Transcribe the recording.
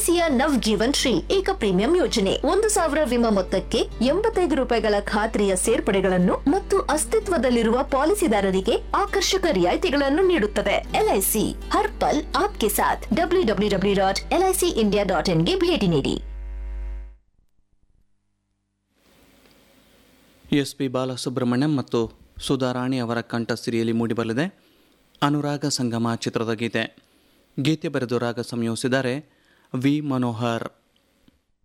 ಎಲ್ಐಸಿಯ ನವ್ ಜೀವನ್ ಶ್ರೀ ಏಕ ಪ್ರೀಮಿಯಂ ಯೋಜನೆ ಒಂದು ಸಾವಿರ ವಿಮಾ ಮೊತ್ತಕ್ಕೆ ಎಂಬತ್ತೈದು ರೂಪಾಯಿಗಳ ಖಾತ್ರಿಯ ಸೇರ್ಪಡೆಗಳನ್ನು ಮತ್ತು ಅಸ್ತಿತ್ವದಲ್ಲಿರುವ ಪಾಲಿಸಿದಾರರಿಗೆ ಆಕರ್ಷಕ ರಿಯಾಯಿತಿಗಳನ್ನು ನೀಡುತ್ತದೆ ಎಲ್ಐಸಿ ಹರ್ ಪಲ್ ಆಪ್ಕೆ ಸಾಥ್ W W W dot LIC India dot ಇನ್ಗೆ ಭೇಟಿ ನೀಡಿ ಎಸ್ ಪಿ ಬಾಲಸುಬ್ರಹ್ಮಣ್ಯಂ ಮತ್ತು ಸುಧಾರಾಣಿ ಅವರ ಕಂಠಸಿರಿಯಲ್ಲಿ ಮೂಡಿಬರಲಿದೆ ಅನುರಾಗ ಸಂಗಮ ಚಿತ್ರದ ಗೀತೆ ಗೀತೆ ಬರೆದು ರಾಗ ಸಂಯೋಜಿಸಿದ್ದಾರೆ ವಿ ಮನೋಹರ್